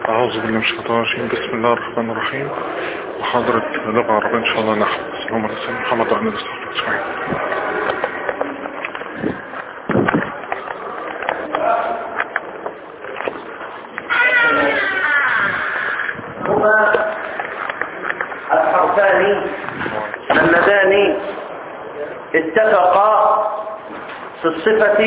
أعوذ بالله من الشيطان الرجيم بسم الله الرحمن الرحيم محاضرة لغة عربية إن شاء الله نحو السلام عليكم محمد وعلى آله وصحبه أجمعين هما الحرفان اللذان اتفقا في الصفة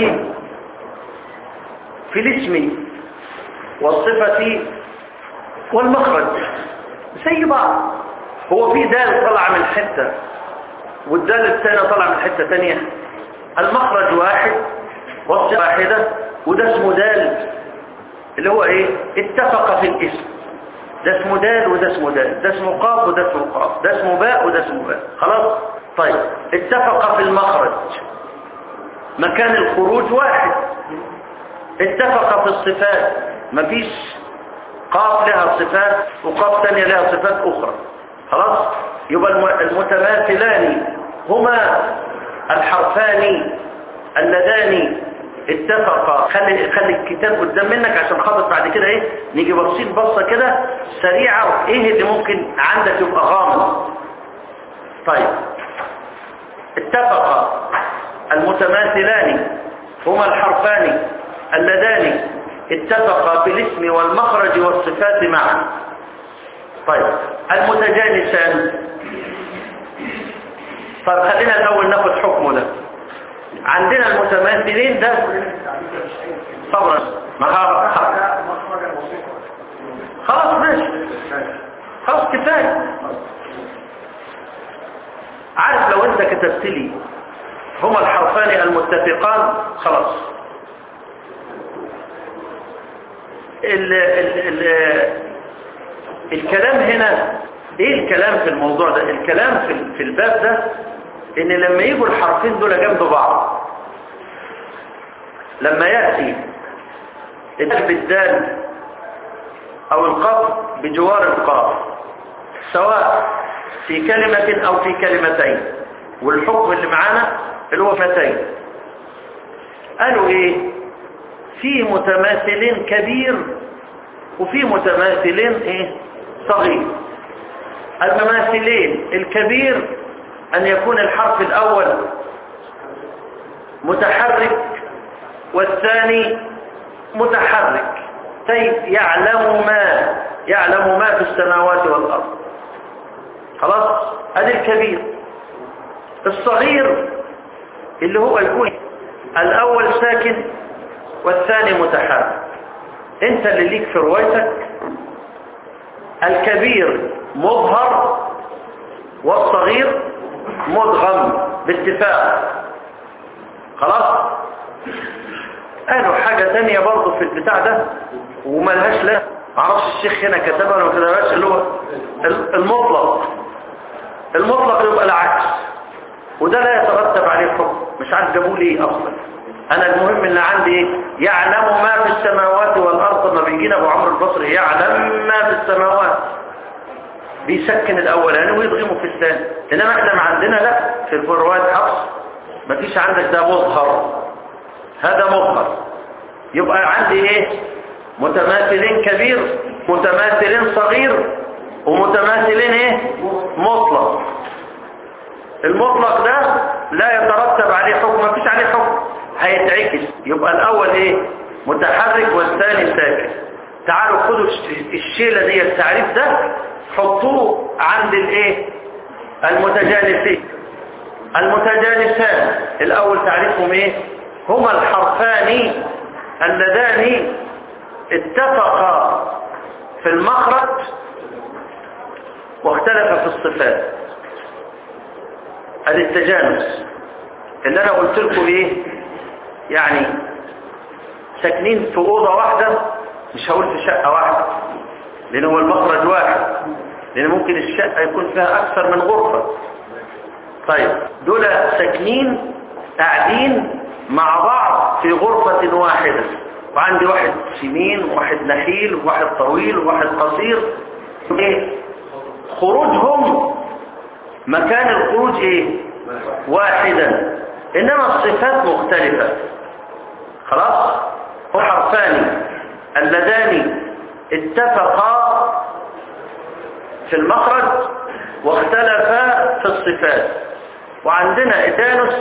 في الاسم والصفة والمخرج زي بعض هو في دال طلع من حتة والدال الثانية طلع من حتة ثانية المخرج واحد والصفة واحدة وده اسمه دال اللي هو ايه اتفق في الاسم ده اسمه دال وده اسمه دال ده اسمه قاف وده اسمه قاف ده اسمه باء وده اسمه باء خلاص طيب اتفق في المخرج مكان الخروج واحد اتفق في الصفات مفيش قاف لها صفات وقاف ثانية لها صفات أخرى خلاص يبقى الم- المتماثلان هما الحرفان اللذان اتفقا خلي خلي الكتاب قدام منك عشان خاطر بعد كده ايه نيجي باصين بصه كده سريعه ايه اللي ممكن عندك يبقى غامض طيب اتفق المتماثلان هما الحرفان اللذان اتفقا في الاسم والمخرج والصفات معا طيب المتجانسان طب خلينا الاول ناخد حكمه ده عندنا المتماثلين ده صبرا ما ها- ها- خلاص ماشي خلاص كفايه عارف لو انت كتبت لي هما الحرفان المتفقان خلاص ال ال ال الكلام هنا ايه الكلام في الموضوع ده الكلام في في الباب ده ان لما يجوا الحرفين دول جنب بعض لما يأتي الدال بالدال او القاف بجوار القاف سواء في كلمة او في كلمتين والحكم اللي معانا اللي هو فتين قالوا ايه في متماثلين كبير وفي متماثلين ايه صغير المماثلين الكبير ان يكون الحرف الاول متحرك والثاني متحرك طيب يعلم ما يعلم ما في السماوات والارض خلاص ادي الكبير الصغير اللي هو يكون الاول ساكن والثاني متحرك انت اللي ليك في روايتك الكبير مظهر والصغير مدغم باتفاق خلاص قالوا حاجة تانية برضو في البتاع ده وملهاش لا معرفش الشيخ هنا كتبها ولا ما كتبهاش اللي هو المطلق المطلق يبقى العكس وده لا يترتب عليه حكم مش عارف جابوه ليه اصلا انا المهم اللي عندي ايه يعلم ما في السماوات والارض لما بيجينا ابو عمرو البصري يعلم ما في السماوات بيسكن الاولاني ويضغمه في الثاني انما احنا ما عندنا لا في الروايات حفص مفيش عندك ده مظهر هذا مظهر يبقى عندي ايه متماثلين كبير متماثلين صغير ومتماثلين ايه مطلق المطلق ده لا يترتب عليه حكم مفيش عليه حكم هيتعكس يبقى الاول ايه متحرك والثاني ساكن تعالوا خدوا الش- الشيلة دي التعريف ده حطوه عند الايه المتجانسين المتجانسان الاول تعريفهم ايه هما الحرفان اللذان اتفقا في المخرج واختلف في الصفات ادي التجانس اللي انا قلت لكم ايه يعني ساكنين في اوضه واحده مش هقول في شقه واحده لان هو المخرج واحد لان ممكن الشقه يكون فيها اكثر من غرفه طيب دول ساكنين قاعدين مع بعض في غرفه واحده وعندي واحد سمين وواحد نحيل وواحد طويل وواحد قصير ايه خروجهم مكان الخروج ايه واحدا انما الصفات مختلفة خلاص هو حرفان اللذان اتفقا في المخرج واختلفا في الصفات وعندنا إتانس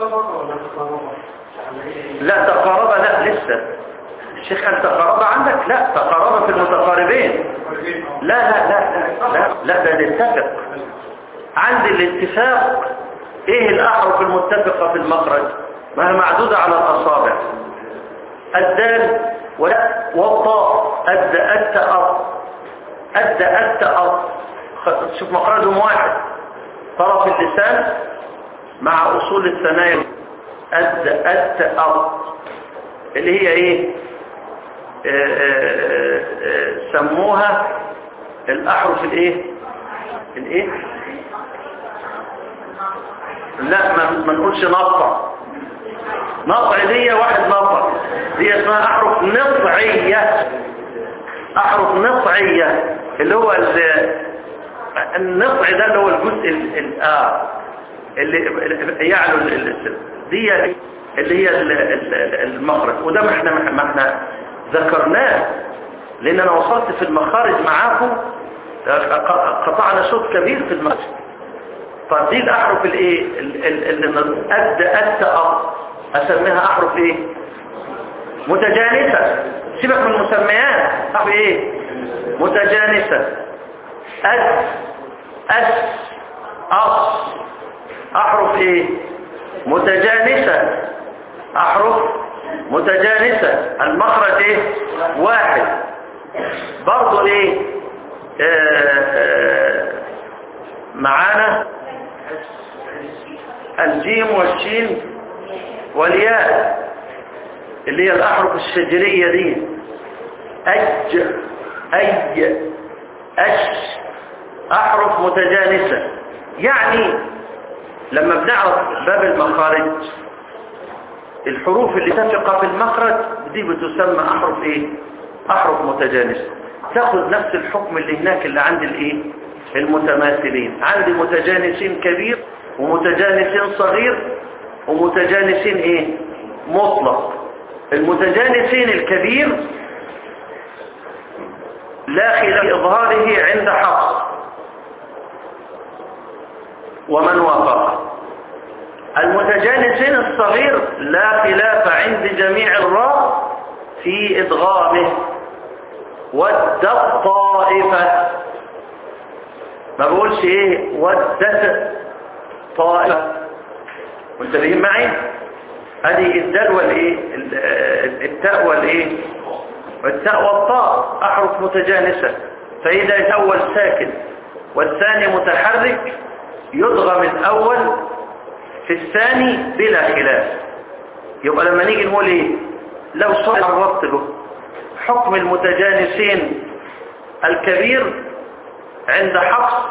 لا تقارب لا لسه الشيخ هل تقارب عندك لا تقارب في المتقاربين لا لا لا لا لا ده نتفق عند الاتفاق ايه الاحرف المتفقة في المخرج ما هي معدودة على الاصابع الدال ولا والطاء أد أت أر أد أت أر شوف مخرجهم واحد طرف اللسان مع أصول الثنايا أد أت أر اللي هي إيه آه، آه، آه، سموها الأحرف الإيه الإيه لا ما ما نقولش نقطع نقطع دي واحد نقطع دي اسمها احرف نطعية احرف نطعية اللي هو ال- النطع ده اللي هو الجزء ال- ال- اه اللي يعلو ال- ال- دي اللي هي ال- ال- المخرج وده ما احنا ما احنا ذكرناه لان انا وصلت في المخارج معاكم قطعنا شوط كبير في المخرج طب دي الاحرف الايه ال- ال- اللي اد ات أ اسميها احرف ايه متجانسة سيبك من المسميات احرف ايه متجانسة أد أس أص أحرف إيه متجانسة أحرف متجانسة المخرج إيه واحد برضو إيه آه آه معانا الجيم والشين والياء اللي هي الأحرف الشجرية دي أج أي أش أحرف متجانسة يعني لما بنعرف باب المخارج الحروف اللي تفق في المخرج دي بتسمى أحرف إيه أحرف متجانسة تاخذ نفس الحكم اللي هناك اللي عند الإيه المتماثلين عندي متجانسين كبير ومتجانسين صغير ومتجانسين إيه مطلق المتجانسين الكبير لا خلاف إظهاره عند حفص ومن وافق المتجانسين الصغير لا خلاف عند جميع الراء في إدغامه ود الطائفة ما بقولش ايه ودت طائفة منتبهين معي هذه الدال والايه ال- التاء والايه والتاء والطاء احرف متجانسة فاذا الاول ساكن والثاني متحرك يضغم الاول في الثاني بلا خلاف يبقى لما نيجي نقول ايه لو سؤال الربط له حكم المتجانسين الكبير عند حفص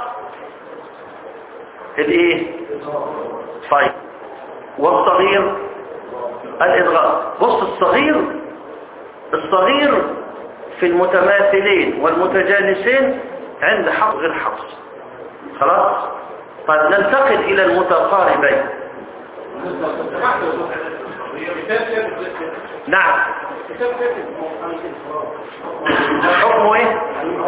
الايه طيب والصغير الادغام بص الصغير الصغير في المتماثلين والمتجانسين عند حفص غير حفص خلاص طيب ننتقل الى المتقاربين نعم حكمه ايه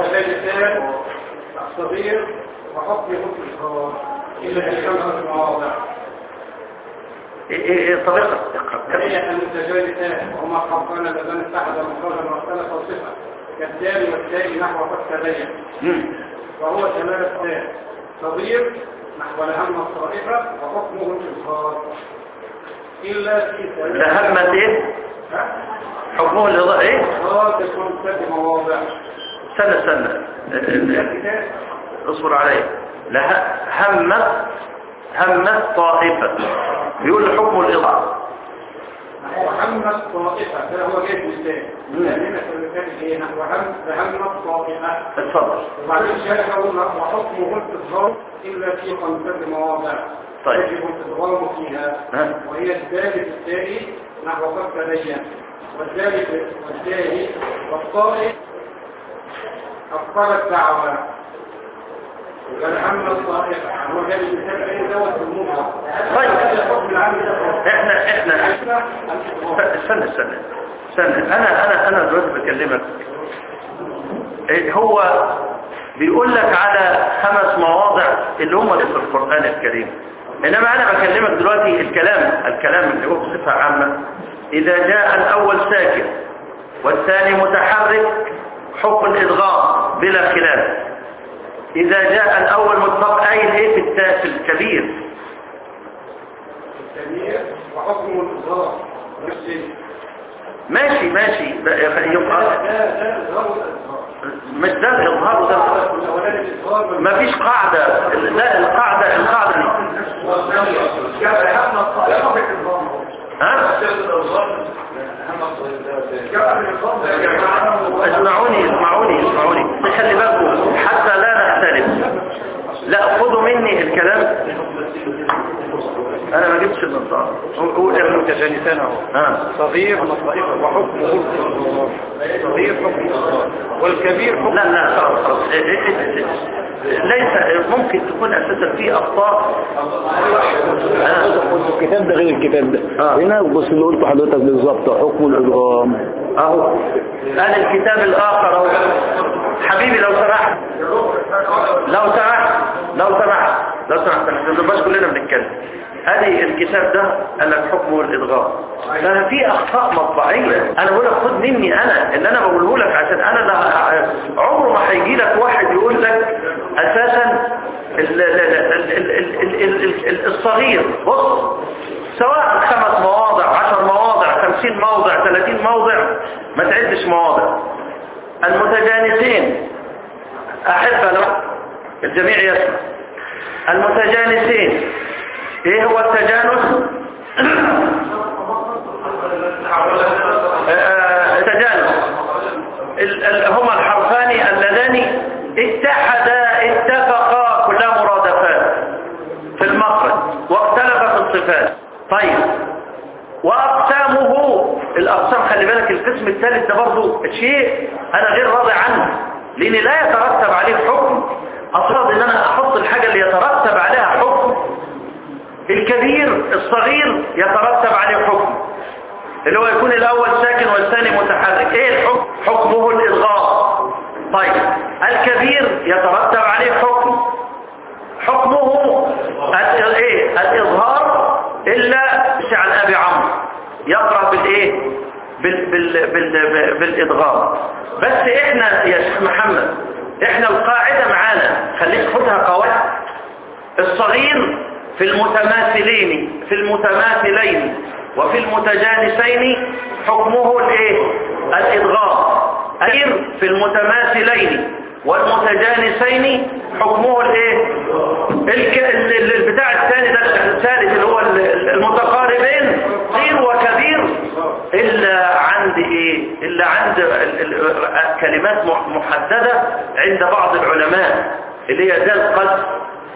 الصغير وحكم حكم الصغار إلا في خمسة مواضع ايه ايه إيه طريقة اقرأ. هي المتجانسات وهما حرفان اللذان اتحدا مخرجا واختلف صفة كالدال والتاء نحو قد تبين مم. وهو شمال التاء صغير نحو الهم الصائفة وحكمه الإظهار إلا في لهمة ايه حكمه اللي ايه إظهار تكون ست مواضع سنة سنة الكتاب اصبر عليه لها همت همت طائفة بيقول حكم الإضاءة نحو هم الطائفة ده هو جاي مثال مم. لأننا في المثال إيه نحو هم هم الطائفة اتفضل وبعدين الشارح يقول وحكمه الإظهار إلا في خمسة مواضع طيب. يجب الإظهار فيها ها؟ وهي الثالث الثاني نحو قد تبين والثالث والثاني والطائف أفضل الدعوة والهم الطائفة هو جاي المثال إيه دوت الموضع طيب. الحكم العام ده احنا احنا استنى استنى استنى انا انا انا دلوقتي بكلمك إيه هو بيقول لك على خمس مواضع اللي هم في القرآن الكريم إنما أنا بكلمك دلوقتي الكلام الكلام اللي هو بصفة عامة إذا جاء الأول ساكن والثاني متحرك حكم الإدغام بلا خلاف إذا جاء الأول مطلق أي إيه في التا- في الكبير الكبير وحكم الإظهار نفس ماشي ماشي بقى- يبقى ده ده الإظهار والإظهار مش ده الإظهار وده الأولاني الإظهار ما فيش قاعدة لا القاعدة القاعدة دي ها اسمعوني اسمعوني اسمعوني خلي بالكم حتى لا نختلف لا خذوا مني الكلام انا ما جبتش النظام قول يا ابن متجانسان اهو ها صغير مصائفة وحكمه الإظهار صغير حكم الإظهار والكبير حكم لا لا خلاص خلاص إيه، إيه، إيه، ليس ممكن تكون اساسا في اخطاء آه. الكتاب ده غير الكتاب ده آه. هنا بص اللي قلته حضرتك بالظبط حكم الادغام اهو قال الكتاب الاخر اهو حبيبي لو سمحت لو سمحت لو سمحت لو سمحت احنا ما نبقاش كلنا بنتكلم ادي الكتاب ده قال لك حكمه الادغام ده في اخطاء مطبعيه انا بقول لك خد مني انا اللي انا بقوله لك عشان انا لا عمره ما هيجي لك واحد يقول لك اساسا ال- ال- ال- ال- ال- ال- ال- ال- الصغير بص سواء خمس مواضع عشر مواضع خمسين موضع ثلاثين موضع ما تعدش مواضع المتجانسين أحب لو الجميع يسمع المتجانسين ايه هو التجانس آه، التجانس ال- ال- هما الحرفان اللذان اتحدا اتفقا كلها مرادفات في المخرج واختلف في الصفات طيب وأقسامه الأقسام خلي بالك القسم الثالث ده برضه شيء أنا غير راضي عنه لأن لا يترتب عليه حكم أفرض إن أنا أحط الحاجة اللي يترتب عليها حكم الكبير الصغير يترتب عليه حكم اللي هو يكون الأول ساكن والثاني متحرك إيه الحكم؟ حكمه الإلغاء طيب الكبير يترتب عليه حكم حكمه ال- ايه الإظهار إلا مش عن أبي عمرو يقرأ بالإيه بال بال بال بالإدغام بس إحنا يا شيخ محمد إحنا القاعدة معانا خليك خدها قواعد الصغير في المتماثلين في المتماثلين وفي المتجانسين حكمه الايه الادغام الكبير في المتماثلين والمتجانسين حكمه الايه الك... ال- ال- البتاع الثاني ده الثالث اللي هو ال- المتقاربين صغير وكبير الا عند ايه الا عند ال- ال- كلمات مح- محددة عند بعض العلماء اللي هي ذا القدر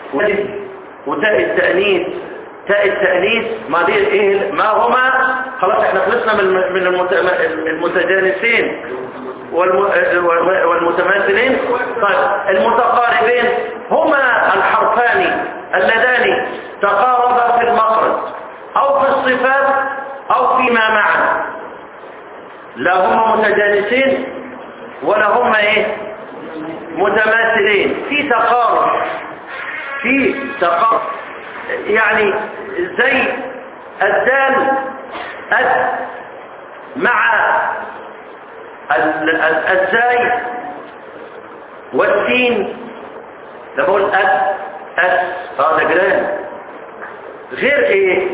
وتاء التأنيث تاء التأنيث ما دي ايه ما هما خلاص احنا خلصنا من من المت- المتجانسين والم- والمتماثلين طيب المتقاربين هما الحرفان اللذان تقاربا في المخرج او في الصفات او فيما معا لا هما متجانسين ولا هما ايه متماثلين في تقارب في تقارب يعني زي الدال أد مع ال- ال- الزاي والسين ده بقول أد أد اه ده جيران غير ايه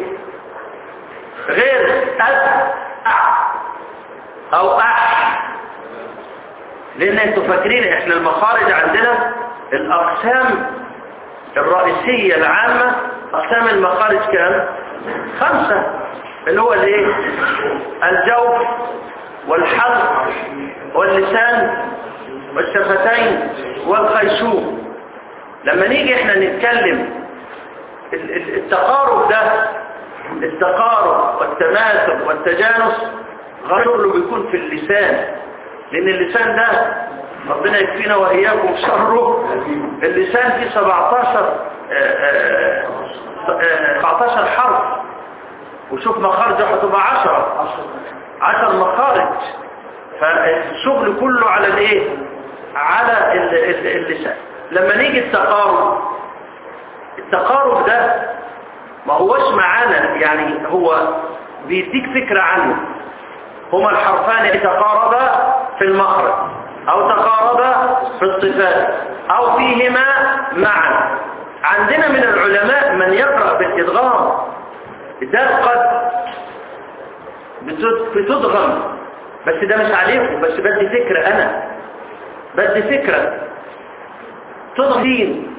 غير أد أع او أح لان انتوا فاكرين احنا المخارج عندنا الاقسام الرئيسية العامة اقسام المخارج كام خمسة اللي هو الايه الجوف والحلق واللسان والشفتين والخيشوم لما نيجي احنا نتكلم ال- ال- التقارب ده التقارب والتماثل والتجانس غير بيكون في اللسان لان اللسان ده ربنا يكفينا واياكم شره اللسان فيه 17 آه، آه، آه، 17 حرف وشوف مخارجه هتبقى 10 10 مخارج فالشغل كله على الايه على ال- ال- اللسان لما نيجي التقارب التقارب ده ما هوش معانا يعني هو بيديك فكرة عنه هما الحرفان يتقاربا في المخرج او تقاربا في الصفات او فيهما معا عندنا من العلماء من يقرأ بالإدغام ده قد بتد- بتدغم بس ده مش عليكم بس بدي فكرة انا بدي فكرة تضغم سين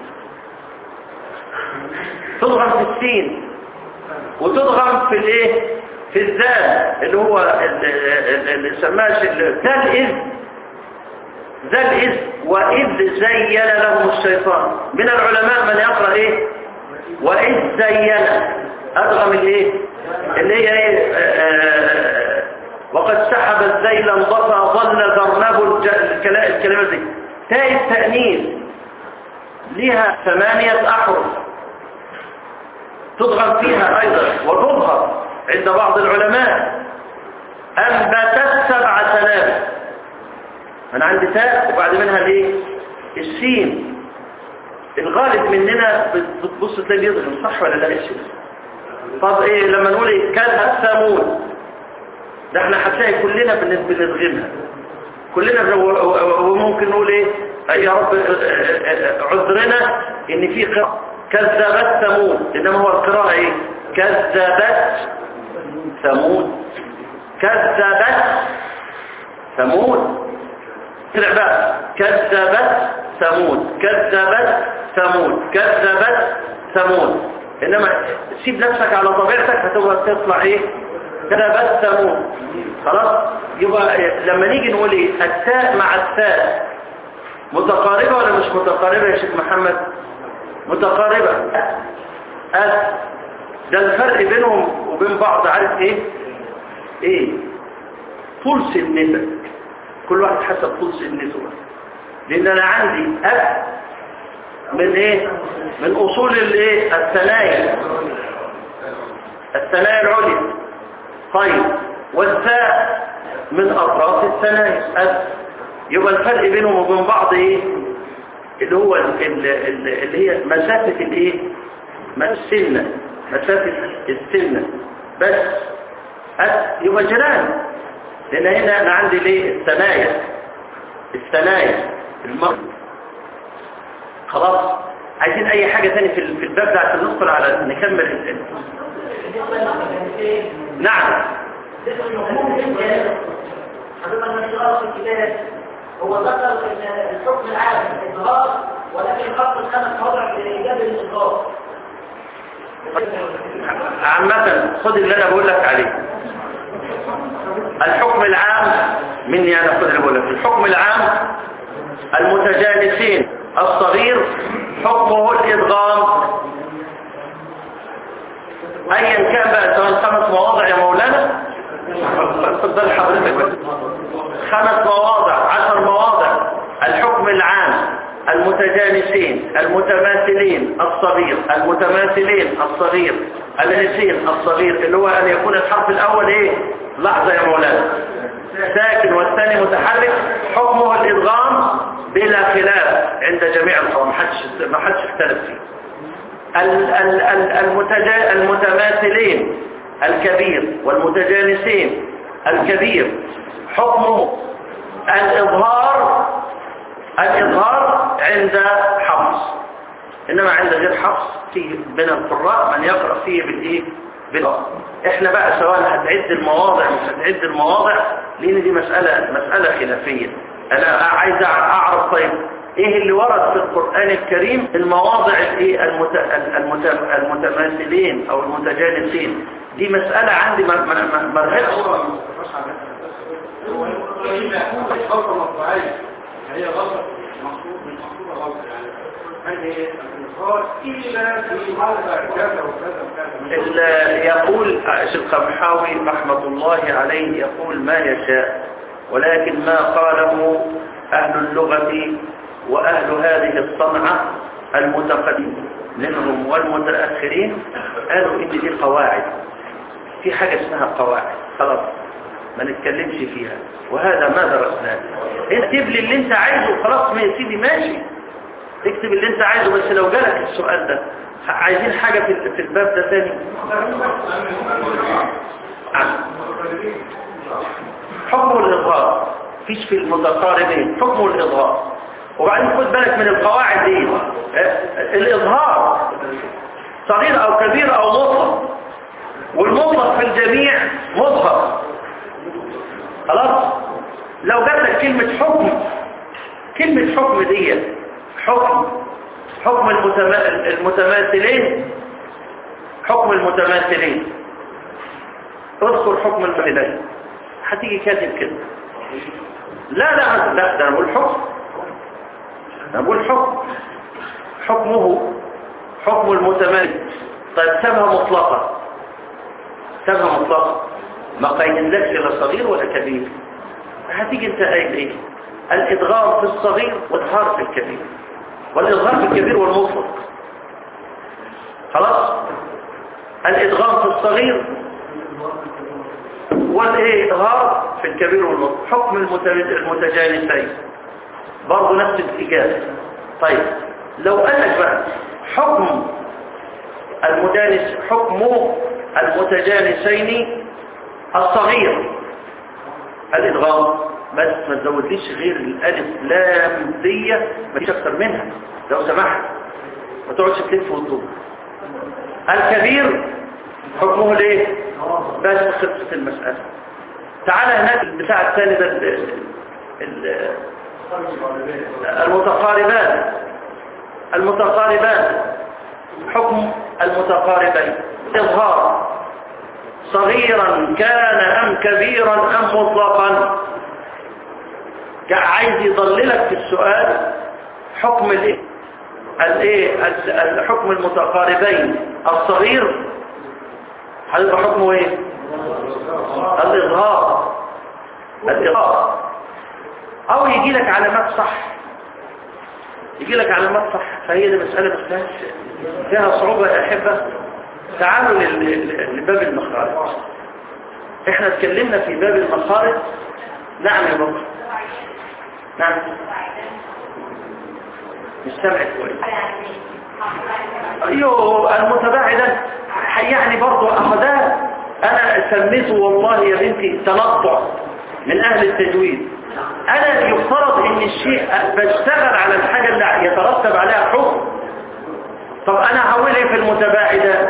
تضغم في السين وتضغم في الايه في الذال اللي هو ال- ال- اللي سماش ال- ذا الإذ ذا الإذ وإذ زين لهم الشيطان من العلماء من يقرأ ايه وإذ زين أدغم الايه اللي هي ايه آه، وقد سحب الذيل انضفى ظل ذرنب الج- الكلا- الكلمة دي تاء التأنيث لها ثمانية أحرف تضغم فيها أيضا وتظهر عند بعض العلماء أنبتت سبع سنابل أنا عندي تاء وبعد منها الايه السين الغالب مننا بتبص تلاقي بيضغم صح ولا لا الشيء طب ايه لما نقول ايه كذا ثمود ده احنا هتلاقي كلنا بن- بنضغمها كلنا بن- و- و- وممكن نقول ايه يا رب اه، اه، اه، عذرنا ان في قراءة كذبت ثمود انما هو القراءة ايه كذبت ثمود كذبت ثمود طلع بقى كذبت ثمود كذبت ثمود كذبت ثمود انما سيب نفسك على طبيعتك هتبقى تطلع ايه كذبت ثمود خلاص يبقى لما نيجي نقول ايه التاء مع التاء متقاربة ولا مش متقاربة يا شيخ محمد متقاربة أس ده الفرق بينهم وبين بعض عارف ايه ايه طول سنتك كل واحد حسب طول سنته لان انا عندي أس من ايه من اصول الايه الثنايا الثنايا العليا طيب والثاء من اطراف الثنايا أس يبقى الفرق بينهم وبين بعض ايه اللي هو ال- ال- ال- اللي هي مسافة الايه ما- السنة مسافة السنة بس أس يبقى جيران لان هنا انا عندي ليه الثنايا الثنايا المرض خلاص عايزين اي حاجة تاني في ال- في الباب ده عشان ندخل على نكمل ال- نعم حضرتك من الشغال في الكتاب هو ذكر ال- الحكم العام الإظهار ولكن خط الخمس مواضع لإيجاب الإظهار عامة خد اللي انا بقول لك عليه الحكم العام مني انا خد اللي بقول لك الحكم العام المتجانسين الصغير حكمه الادغام ايا كان بقى سواء خمس مواضع يا مولانا اتفضل حضرتك بس خمس مواضع عشر مواضع الحكم العام المتجانسين المتماثلين الصغير المتماثلين الصغير الجنسين الصغير اللي هو أن يكون الحرف الأول إيه لحظة يا مولانا ساكن والثاني متحرك حكمه الإدغام بلا خلاف عند جميع القوم محدش محدش اختلف فيه ال- ال- ال- المتجا- المتماثلين الكبير والمتجانسين الكبير حكمه الإظهار الإظهار عند حفص إنما عند غير حفص فيه من القراء من يقرأ فيه بالإيه بالإظهار إحنا بقى سواء هتعد المواضع مش هتعد المواضع لأن دي مسألة مسألة خلافية أنا عايز أعرف طيب إيه اللي ورد في القرآن الكريم المواضع الإيه المت... المت... المتماثلين أو المتجانسين دي مسألة عندي ما ما ما ما رهقش. هو ما استفاش على هو غلطة مطبعية هي غلطة مقصود من مقصودة غلطة يعني هذه الإظهار إلا في موضع كذا وكذا وكذا ال- يقول الشيخ القمحاوي رحمة الله عليه يقول ما يشاء ولكن ما قاله أهل اللغة وأهل هذه الصنعة المتقدمين منهم والمتأخرين قالوا إن دي قواعد في حاجة اسمها قواعد خلاص ما نتكلمش فيها وهذا ما درسناه اكتب لي اللي انت عايزه خلاص ما يا سيدي ماشي اكتب اللي انت عايزه بس لو جالك السؤال ده عايزين حاجة في في الباب ده تاني حكم الإظهار فيش في المتقاربين حكم الإظهار وبعدين خد بالك من القواعد دي اه، الإظهار صغير أو كبير أو مطلق والمطلق في الجميع مظهر خلاص لو جات لك كلمة حكم كلمة حكم دي حكم حكم المتما- المتماثلين حكم المتماثلين اذكر حكم المثلين هتيجي كاتب كده لا لا لا ده انا بقول حكم انا بقول حكم حكمه حكم المتماثل طيب سابها مطلقة سابها مطلقة ما قيدلكش لا صغير ولا كبير هتيجي انت قايل ايه الادغام في الصغير واظهار في الكبير والاظهار في الكبير والمطلق خلاص الادغام في الصغير والاظهار في الكبير والمطلق حكم المت- المتجانسين برضه نفس الإجابة طيب لو قال لك بقى حكم المدانس حكم المتجانسين الصغير الإدغام بس ما تزودليش غير الألف لام دي مفيش أكتر منها لو سمحت ما تقعدش تلف وتدور الكبير حكمه ليه بس خلصت المسألة تعالى هناك البتاع الثاني ده ال- ال- المتقاربان المتقاربان حكم المتقاربين إظهار صغيرا كان أم كبيرا أم مطلقا جا- عايز يضللك في السؤال حكم الايه الايه ال- الحكم المتقاربين الصغير هيبقى حكمه ايه الاظهار الاظهار او يجي لك علامات صح يجي لك علامات صح فهي دي مسألة ما فيهاش فيها صعوبة يا أحبة تعالوا لل- لل- لباب المخارج احنا اتكلمنا في باب المخارج نعم يا بابا نعم مش سامع كويس ايوه المتباعدا يعني برضو اخذاه انا سميته والله يا بنتي تنطع من اهل التجويد انا يفترض ان الشيء بشتغل على الحاجة اللي يترتب عليها حكم طب انا هقول ايه في المتباعدة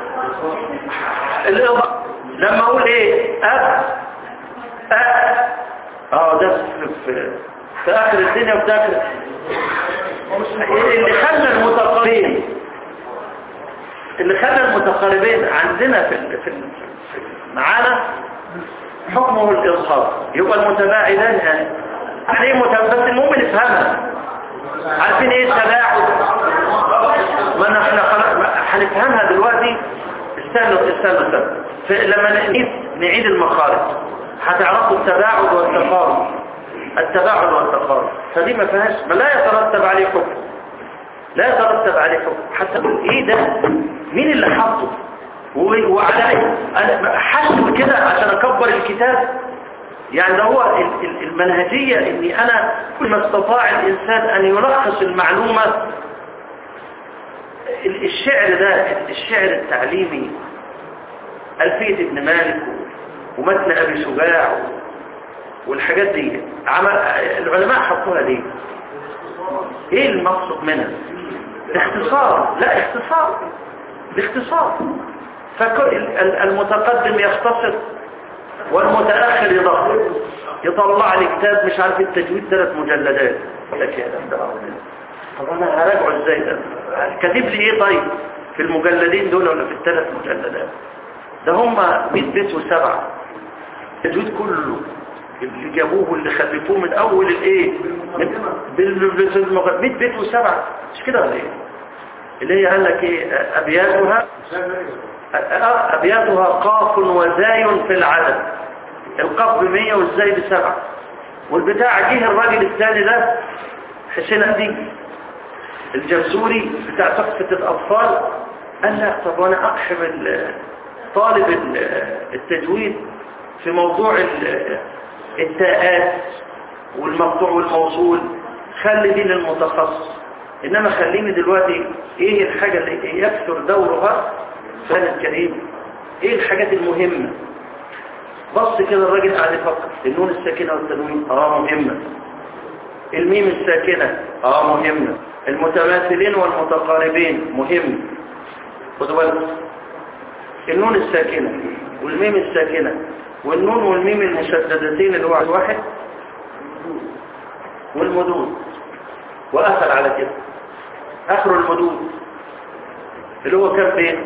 الإضاءة لما اقول ايه اب اب اه ده في, في, في اخر الدنيا وفي اخر اللي خلى المتقاربين اللي خلى المتقاربين عندنا في ال- في ال- في معانا حكمه الإظهار يبقى المتباعدان يعني يعني ايه متباعد بس المهم نفهمها عارفين ايه التباعد ما أنا- احنا خلاص ما- هنفهمها دلوقتي استنوا استنوا استنوا ف- لما نعيد نعيد المخارج هتعرفوا التباعد والتقارب التباعد والتقارب فدي ما فيهاش ما لا يترتب عليه حكم لا يترتب عليه حكم حتى نقول ايه ده مين اللي حطه و- وعلى ايه انا حسب كده عشان اكبر الكتاب يعني ده هو ال- ال- المنهجية اني انا كل ما استطاع الانسان ان يلخص المعلومة ال- الشعر ده الشعر التعليمي ألفية ابن مالك و- ومتن أبي شجاع و- والحاجات دي عمل العلماء حطوها ليه ايه المقصود منها اختصار لا اختصار باختصار فالمتقدم يختصر والمتأخر يضخم يطلع لي كتاب مش عارف التجويد ثلاث مجلدات يقول لك يا ده ده طب انا هراجعه ازاي ده كاتب لي ايه طيب في المجلدين دول ولا في الثلاث مجلدات ده هم 100 بيت وسبعة التجويد كله اللي جابوه واللي خلفوه من اول الايه من بال- بال- 100 بيت وسبعة مش كده ولا ايه اللي هي قال لك ايه ابياتها أبياتها قاف وزاي في العدد القاف بمية والزاي بسبعة والبتاع جه الراجل الثاني ده حسين أديب الجزوري بتاع تحفة الأطفال قال لا طب وأنا أقحم ال- طالب ال- التجويد في موضوع ال- التاءات والمقطوع والموصول خلي دي للمتخصص انما خليني دلوقتي ايه الحاجة اللي يكثر دورها في القرآن الكريم ايه الحاجات المهمة بص كده الراجل قاعد يفكر النون الساكنة والتنوين اه مهمة الميم الساكنة اه مهمة المتماثلين والمتقاربين مهم خدوا بالك النون الساكنة والميم الساكنة والنون والميم المشددتين اللي هو على واحد والمدود وقفل على كده اخر المدود اللي هو كم بيت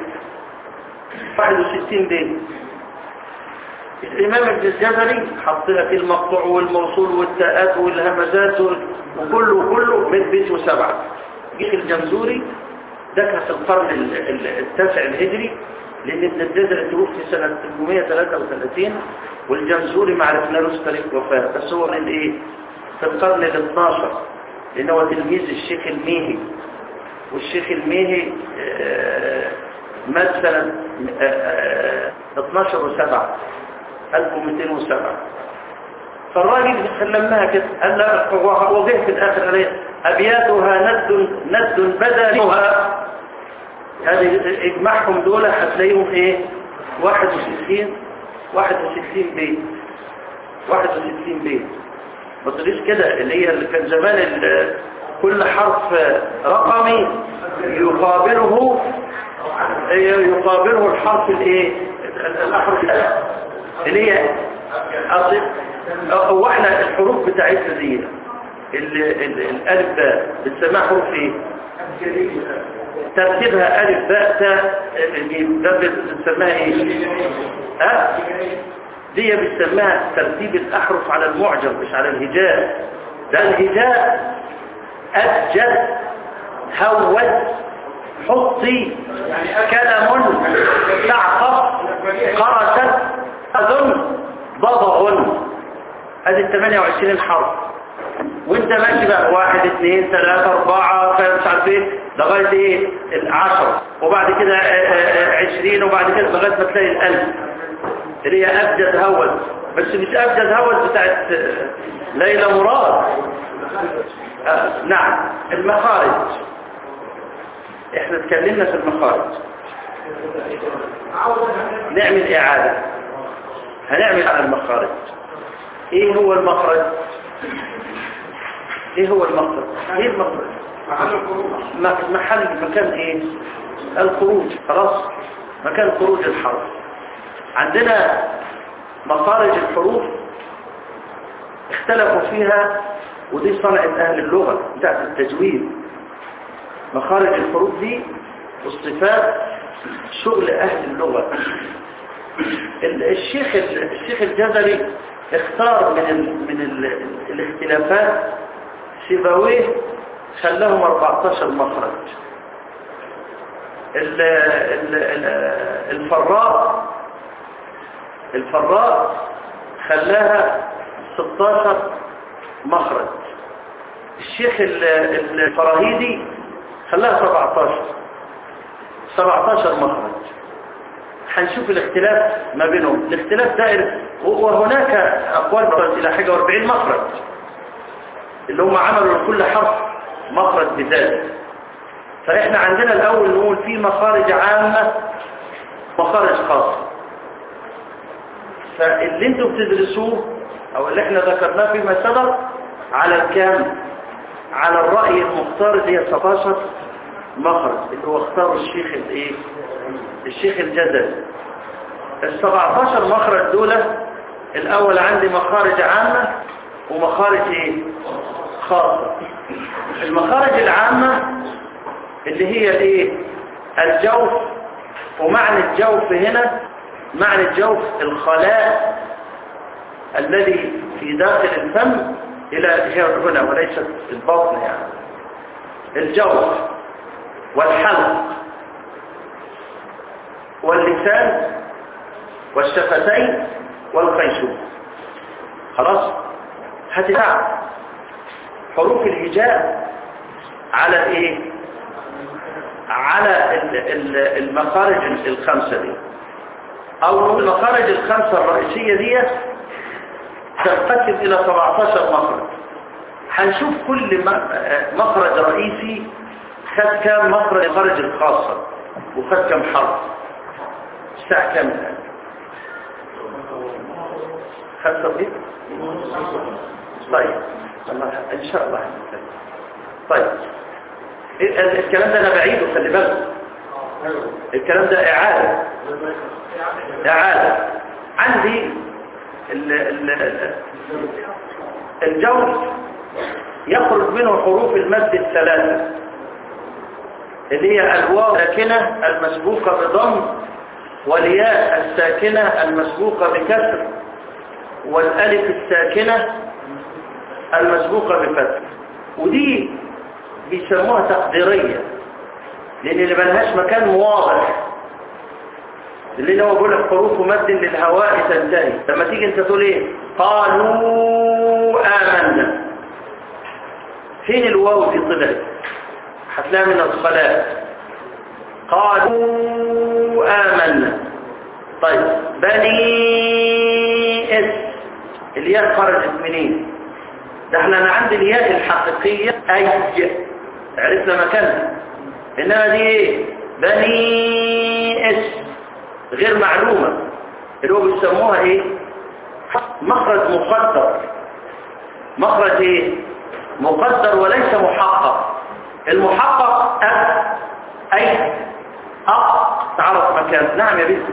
61 بيت الإمام ابن الجزري حط لك المقطوع والموصول والتاءات والهمزات وال- وكله وكله من بيت وسبعة جيش الجمزوري ده كان في القرن ال- ال- التاسع الهجري لأن ابن الجزري توفي سنة 833 والجمزوري ما عرفنالوش تاريخ وفاة بس هو من ايه في القرن ال 12 لأنه هو تلميذ الشيخ الميهي والشيخ الميهي آه، مات سنة آه، آه، 12 و7 1207 فالراجل سلمناها كده قال لا هو وجه في الآخر عليه أبياتها ند ند بدلها هذه اجمعهم دول هتلاقيهم ايه 61 61 بيت 61 بيت ما تقوليش كده اللي هي اللي كان زمان ال- كل حرف رقمي يقابله يقابله الحرف الايه الاحرف اللي هي أصل هو احنا الحروف بتاعتنا دي ال- ال- الالف باء بنسميها حروف ايه ترتيبها الف باء تاء جيم ده بنسميها ايه ها دي بنسميها ترتيب الاحرف على المعجم مش على الهجاء ده الهجاء أبجد هود حطي كلم تعقب قرست أذن ضبع هذه ال 28 حرف وانت ماشي بقى واحد اثنين ثلاثة اربعة خمسة مش عارف ايه لغاية ايه العشرة وبعد كده آه، آه، عشرين وبعد كده لغاية ما تلاقي الألف اللي هي أبجد هود بس مش أبجد هود بتاعت آه، ليلى مراد آه، نعم المخارج احنا اتكلمنا في المخارج نعمل إعادة هنعمل على المخارج ايه هو المخرج ايه هو المخرج ايه المخرج م- محل مكان ايه الخروج خلاص مكان خروج الحرف عندنا مخارج الحروف اختلفوا فيها ودي صنعة اهل اللغة بتاعت التجويد مخارج الحروف دي والصفات شغل اهل اللغة ال- الشيخ الشيخ الجزري اختار من ال من ال الاختلافات سيبويه خلاهم 14 مخرج ال ال ال الفراء الفراء خلاها 16 مخرج الشيخ ال- ال- الفراهيدي خلاها 17 17 مخرج هنشوف الاختلاف ما بينهم الاختلاف دائر وهناك أقوال بتصل إلى حاجة 40 مخرج اللي هم عملوا لكل حرف مخرج بذاته فإحنا عندنا الأول نقول في مخارج عامة مخارج خاصة فاللي انتوا بتدرسوه أو اللي احنا ذكرناه فيما سبق على الكام على الرأي المختار اللي هي 17 مخرج اللي هو اختاره الشيخ الايه الشيخ الجزري ال 17 مخرج دول الاول عندي مخارج عامة ومخارج ايه خاصة المخارج العامة اللي هي ايه الجوف ومعنى الجوف هنا معنى الجوف الخلاء الذي في داخل الفم الى هنا وليس البطن يعني الجوف والحلق واللسان والشفتين والخيشوم خلاص هتتعب حروف الهجاء على ايه على ال- ال- المخارج الخمسة دي او المخارج الخمسة الرئيسية دي تنقسم الى 17 مخرج هنشوف كل م- آه، مخرج رئيسي خد كام مخرج المخارج الخاصة وخد كام حرف الساعة كام الآن خمسة وإيه؟ طيب الله إن شاء الله هنتكلم. طيب ال- ال- الكلام ده أنا بعيده خلي بالك الكلام ده إعادة إعادة عندي ال ال ال الجوف يخرج منه حروف المد الثلاثة اللي هي الواو الساكنة المسبوقة بضم والياء الساكنة المسبوقة بكسر والألف الساكنة المسبوقة بفتح ودي بيسموها تقديرية لأن اللي ملهاش مكان واضح اللي هو بيقول لك حروف مد للهواء تنتهي لما تيجي انت تقول ايه قالوا آمنا فين الواو دي طلعت هتلاقيها من الخلاء قالوا آمنا طيب بني اس الياء خرجت منين ده احنا انا عندي الياء الحقيقية اي عرفنا مكانها انما دي ايه بني اس غير معلومة اللي هو بيسموها ايه مخرج مقدر مخرج ايه مقدر وليس محقق المحقق أ أي أ تعرف مكان نعم يا بنتي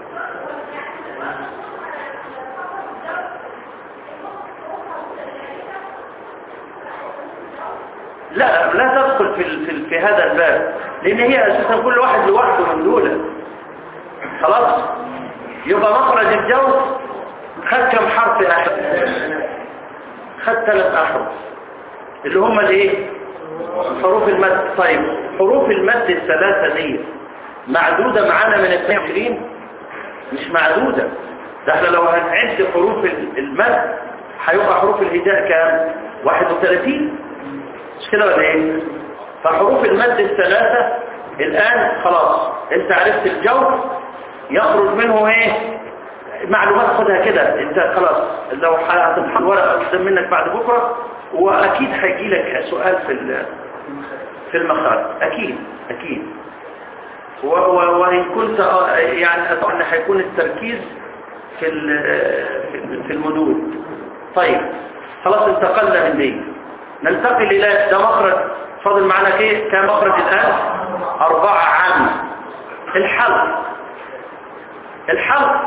لا لا تدخل في ال- في, ال- في هذا الباب لان هي اساسا كل واحد لوحده من دول خلاص يبقى مخرج الجوز خد كم حرف يا احمد خد ثلاث احرف اللي هم الايه حروف المد طيب حروف المد الثلاثه دي معدوده معانا من 22 مش معدوده ده احنا لو هنعد حروف ال- المد هيبقى حروف الهجاء كام 31 مش كده ولا ايه فحروف المد الثلاثة الآن خلاص انت عرفت الجو يخرج منه ايه معلومات خدها كده انت خلاص لو هتمحى الورقة قدام منك بعد بكرة واكيد هيجي لك سؤال في ال- في المخارج اكيد اكيد و- و- وان كنت آه، يعني اتوقع ان هيكون التركيز في ال- في- في المدود طيب خلاص انتقلنا من دي ننتقل إلى ده مخرج فاضل معنا كيه كام مخرج الآن أربعة عام الحلق الحلق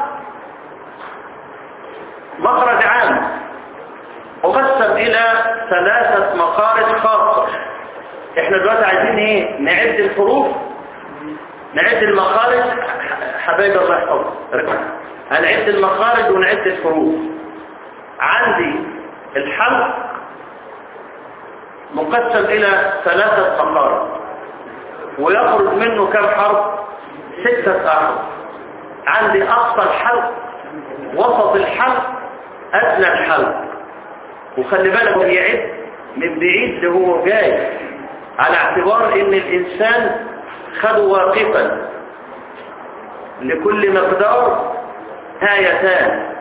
مخرج عام مقسم إلى ثلاثة مخارج خاصة احنا دلوقتي عايزين ايه نعد الحروف نعد المخارج حبايب الله يحفظك ركز. هنعد المخارج ونعد الحروف عندي الحلق مقسم إلى ثلاثة مخارج ويخرج منه كم حرف ستة أحرف عندي أقصى الحلق وسط الحلق أدنى الحلق وخلي بالك هو يعد من بعيد اللي هو جاي على اعتبار ان الانسان خد واقفا لكل مقدار آيتان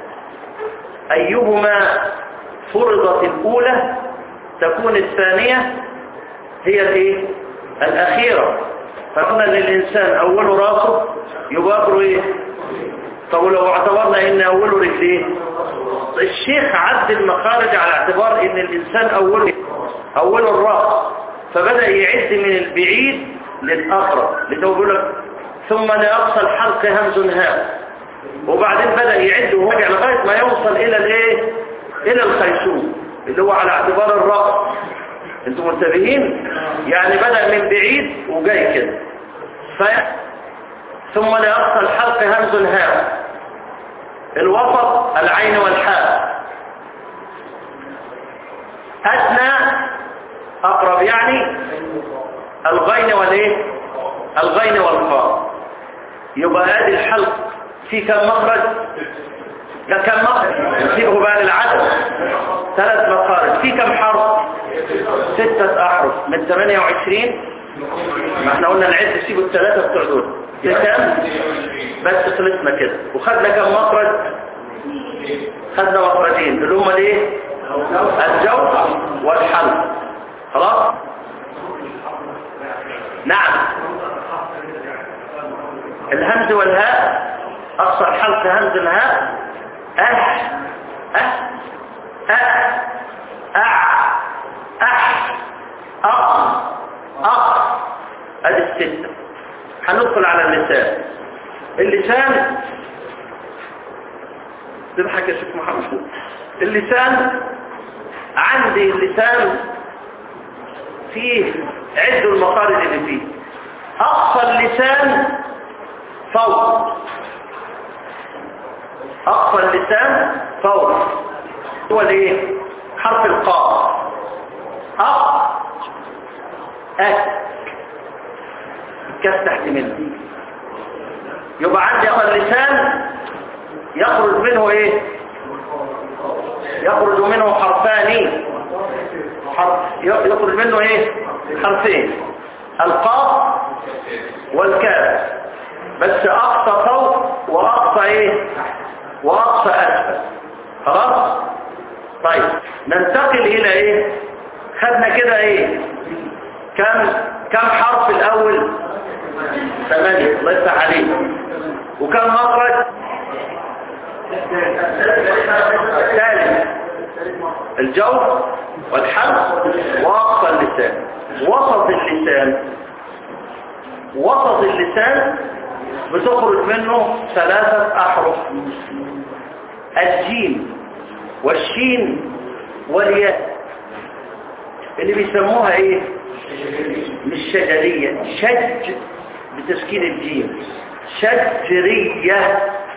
أيهما فرضت الأولى تكون الثانية هي الايه الأخيرة فقلنا للإنسان أوله راسه يبقى آخره ايه طب لو اعتبرنا ان أوله رجليه الشيخ عد المخارج على اعتبار ان الإنسان أوله أوله الرأس فبدأ يعد من البعيد للأقرب لتو بيقول لك ثم لأقصى الحلق همز هام وبعدين بدأ يعد وهرجع لغاية ما يوصل إلى الايه إلى الخيشوم اللي هو على اعتبار الرأس انتم منتبهين يعني بدأ من بعيد وجاي كده ف... ثم لأقصى الحلق همز هام الوسط العين والحاء أدنى أقرب يعني الغين والايه الغين والخاء يبقى ادي الحلق في كم مخرج كم مخرج نسيبه بقى للعدد ثلاث مخارج في كم حرف ستة أحرف من 28 ما احنا قلنا نعد سيبوا الثلاثة بتوع دول كام بس خلصنا كده وخدنا كم مخرج خدنا مخرجين اللي هما الايه الجوف والحلق خلاص نعم الهمز والهاء اقصى الحلق همز الهاء اه اه اه أع أح أق أق ادي الستة هندخل على اللسان اللسان تضحك يا شيخ محمد اللسان عندي اللسان فيه عد المخارج اللي فيه أقصى اللسان فوق أقصى اللسان فوق هو الايه حرف القاف أق أك كاس تحت منه يبقى عندي أقصى اللسان يخرج منه ايه يخرج منه حرفان حرف يخرج منه ايه حرفين القاف والكاف بس اقصى فوق واقصى ايه واقصى اسفل خلاص طيب ننتقل الى ايه خدنا كده ايه كم كم حرف الاول ثمانية الله يفتح عليك وكم مخرج الثالث الجوف والحلق واقصى اللسان وسط اللسان وسط اللسان بتخرج منه ثلاثة أحرف الجيم والشين والياء اللي بيسموها ايه مش شجرية شج بتسكين الجيم شجرية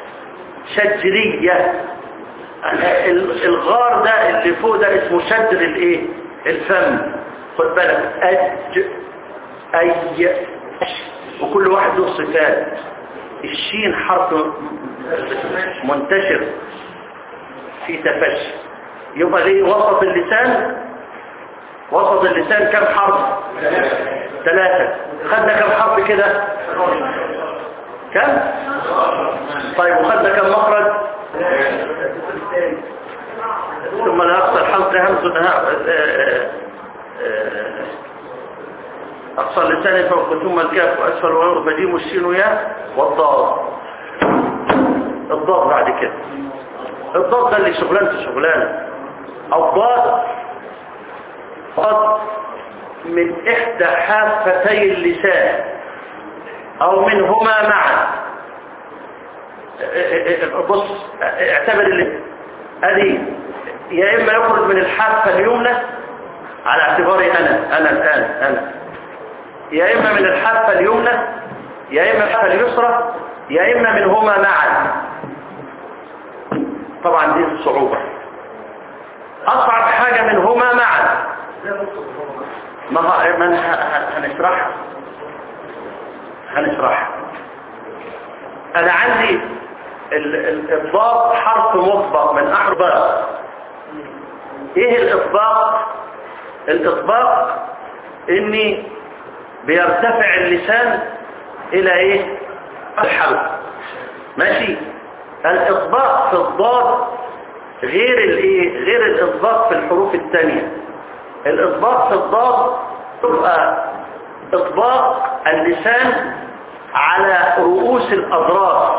شجرية الغار ده اللي فوق ده اسمه شجر الايه الفم خد بالك اج اي وكل واحد له صفات الشين حرف منتشر في تفشي يبقى ليه وسط اللسان وسط اللسان كم حرف ثلاثة خدنا كم حرف كده كم طيب وخدنا كم مخرج ثم لا أقصى الحلق همز أقصى اللسان فوق ثم الكاف وأسفل ويغرب جيم الشين يا والضاد الضاد بعد كده الضاد ده اللي شغلانته شغلانه الضاد ضاد من إحدى حافتي اللسان أو منهما معا بص اعتبر اللي ادي يا اما يخرج من الحافه اليمنى على اعتباري انا انا الان انا يا اما من الحافه اليمنى يا اما الحافه اليسرى يا اما منهما معا طبعا دي الصعوبه اصعب حاجه منهما معا ما ما هنشرحها هنشرحها انا عندي الإطباق حرف مطبق من أحرف إيه الإطباق؟ الإطباق إني بيرتفع اللسان إلى إيه؟ الحلق ماشي؟ الإطباق في الضاد غير الإيه؟ غير الإطباق في الحروف الثانية الإطباق في الضاد تبقى إطباق اللسان على رؤوس الأضراس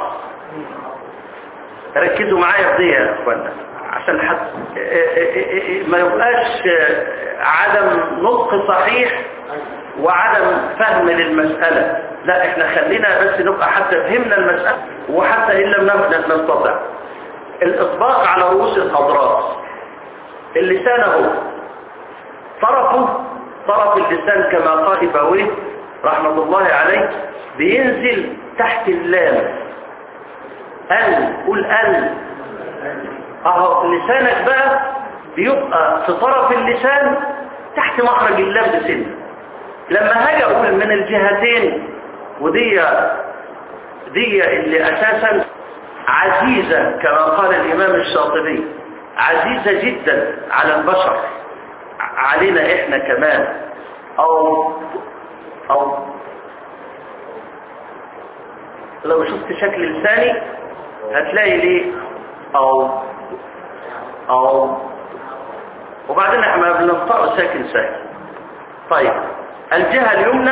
ركزوا معايا في دي يا اخوانا عشان حد ما يبقاش عدم نطق صحيح وعدم فهم للمسألة لا احنا خلينا بس نبقى حتى فهمنا المسألة وحتى إن لم نستطع الإطباق على رؤوس الأضراس اللسان هو طرفه طرف اللسان كما قال باويه رحمة الله عليه بينزل تحت اللام ال قول ال اهو لسانك بقى بيبقى في طرف اللسان تحت مخرج اللام بسن لما هاجي اقول من الجهتين ودي دي اللي اساسا عزيزة كما قال الامام الشاطبي عزيزة جدا على البشر علينا احنا كمان او او لو شفت شكل لساني هتلاقي ليه او او وبعدين احنا بننطقه ساكن ساكن طيب الجهة اليمنى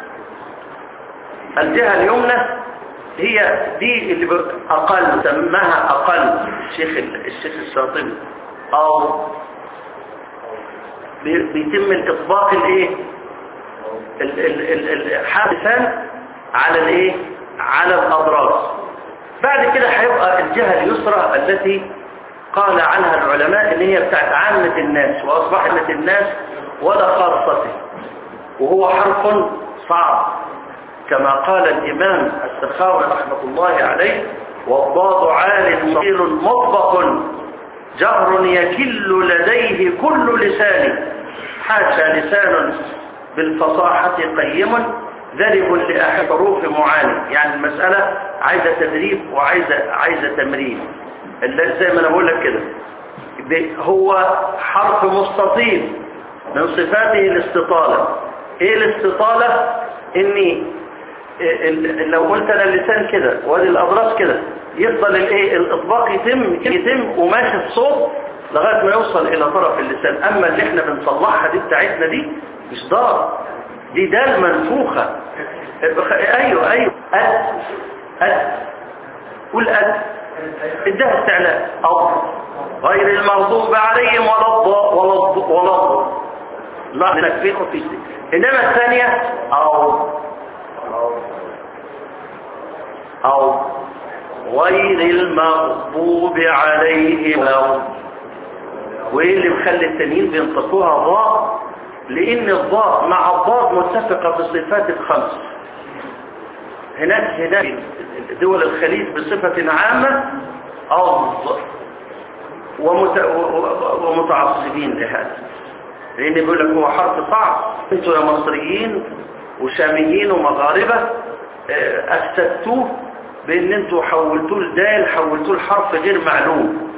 الجهة اليمنى هي دي اللي ب- اقل سماها اقل الشيخ الشيخ الشاطبي او بي- بيتم الاطباق الايه ال- ال- ال- ال- حادثا على الايه على الاضراس بعد كده هيبقى الجهة اليسرى التي قال عنها العلماء ان هي بتاعت عامة الناس واصبحت الناس ولا خاصته وهو حرف صعب كما قال الامام السخاوي رحمة الله عليه والضاد عال صغير مطبق جهر يكل لديه كل لسان حاشا لسان بالفصاحة قيم ذرب لأحد حروف معاني يعني المسألة عايزة تدريب وعايزة عايزة تمرين اللي زي ما انا بقول لك كده ب- هو حرف مستطيل من صفاته الاستطالة ايه الاستطالة اني ال- ال- لو قلت انا اللسان كده وادي الاضراس كده يفضل الايه الاطباق يتم يتم وماشي الصوت لغايه ما يوصل الى طرف اللسان اما اللي احنا بنصلحها دي بتاعتنا دي مش ضار دي دال منفوخه ايوه ايوه أد أد قول أد ادها استعلاء أو غير المغضوب عليهم ولا الضاء ولا الضاء ولا الضاء لا نكفيه في شيء إنما الثانية أو أو غير المغضوب عليهم أو وإيه اللي مخلي التانيين بينطقوها ضاء لأن الضاء مع الضاد متفقة في الصفات الخمس هناك هناك دول الخليج بصفة عامة أرض ومت... ومتعصبين لهذا لأن بيقول لك هو حرف صعب انتوا يا مصريين وشاميين ومغاربة آه، أفسدتوه بأن انتوا حولتوه لدال حولتوه لحرف غير معلوم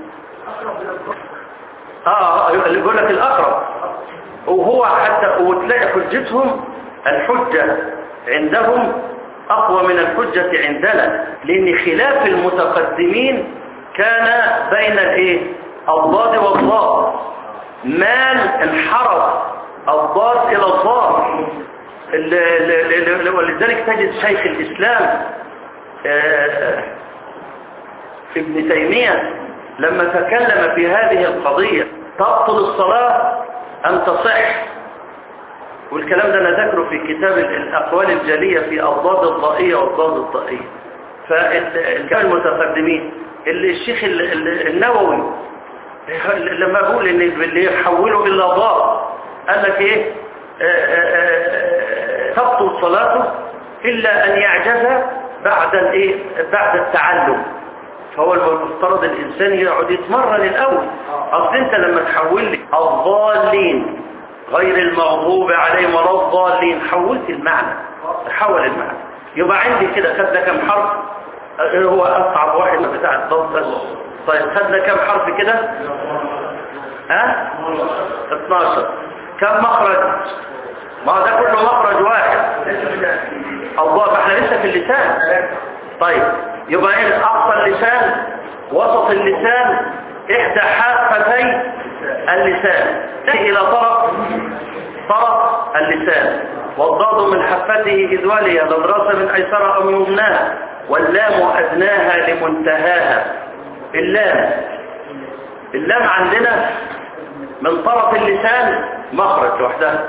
اه اللي بيقول لك الأقرب وهو حتى وتلاقي حجتهم الحجة عندهم أقوى من الحجة عندنا لأن خلاف المتقدمين كان بين الايه الضاد والضاد مال انحرف الضاد إلى الضاد ال- ال- ال- ولذلك تجد شيخ الإسلام آه، ابن تيمية لما تكلم في هذه القضية تبطل الصلاة أم تصح والكلام ده أنا ذكره في كتاب ال- الأقوال الجلية في الضاد الضائية والضاد الضائية فالكلام المتقدمين اللي الشيخ ال- ال- النووي لما بقول ان اللي يحوله إلا ضاء قال لك ايه آه، آه، آه، تبطل صلاته إلا أن يعجز بعد الايه بعد التعلم فهو المفترض الإنسان يقعد يتمرن الأول أصل أنت لما تحول لي الضالين غير المغضوب عليهم ولا الضالين حولت المعنى حول المعنى يبقى عندي كده خدنا كم حرف آه، هو أصعب واحد بتاع الضاد بس طيب خدنا كم حرف كده ها 12 كم مخرج ما هو ده كله مخرج واحد الله فاحنا لسه في اللسان طيب يبقى ايه اقصى اللسان وسط اللسان احدى حافتي اللسان الى طرف طرف اللسان والضاد من حفته إذ ولي الأضراس من أيسر أو يمناها واللام أدناها لمنتهاها اللام اللام عندنا من طرف اللسان مخرج وحدها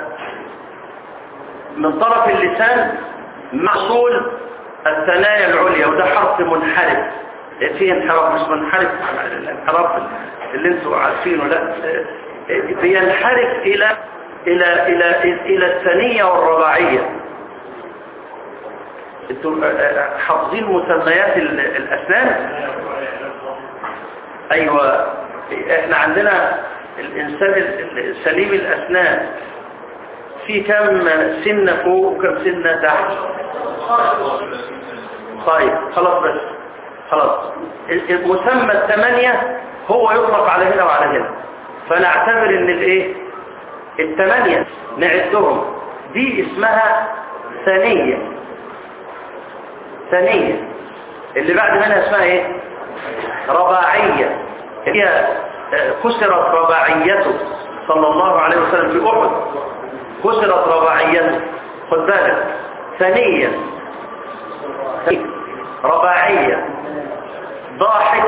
من طرف اللسان محصول الثنايا العليا وده حرف منحرف فيه انحراف مش منحرف الانحراف اللي انتوا عارفينه لا بينحرف الى الى الى الى الثانيه والرباعيه انتوا حافظين مسميات ال- الاسنان ايوه احنا عندنا الانسان ال- سليم الاسنان في كم سنه فوق وكم سنه تحت طيب خلاص بس خلاص ال- المسمى الثمانية هو يطلق على هنا وعلى هنا فنعتبر ان الايه الثمانية نعدهم دي اسمها ثانية ثانية اللي بعد منها اسمها ايه رباعية هي آه، كسرت رباعيته صلى الله عليه وسلم في أحد كسرت رباعيته خد بالك ثانيا رباعية ضاحك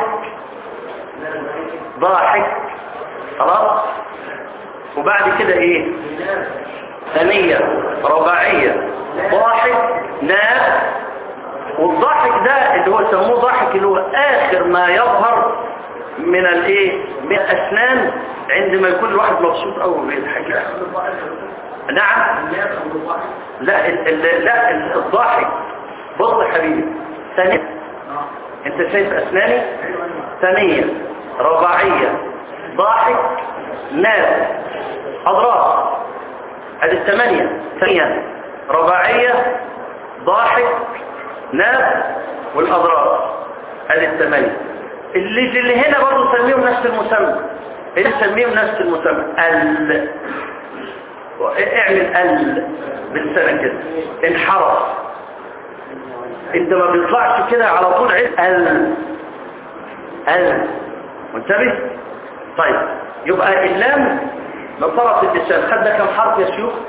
ضاحك خلاص وبعد كده ايه ثانية رباعية ضاحك ناب والضاحك ده اللي هو يسموه ضاحك اللي هو آخر ما يظهر من الايه من الأسنان عندما يكون الواحد مبسوط أوي بالحكي نعم لا ال ال لا ال- الضاحك بص يا حبيبي ثانية انت شايف أسناني ثانية رباعية ضاحك ناب أضراس هذه الثمانية ثانية رباعية ضاحك ناب والأضراس هذه الثمانية اللي اللي هنا برضه سميهم نفس المسمى اللي سميهم نفس المسمى ال اعمل ال بالسنة كده انحرف انت ما بيطلعش كده على طول عيد ال ال منتبه طيب يبقى اللام من طرف اللسان خدنا كم حرف يا شيوخ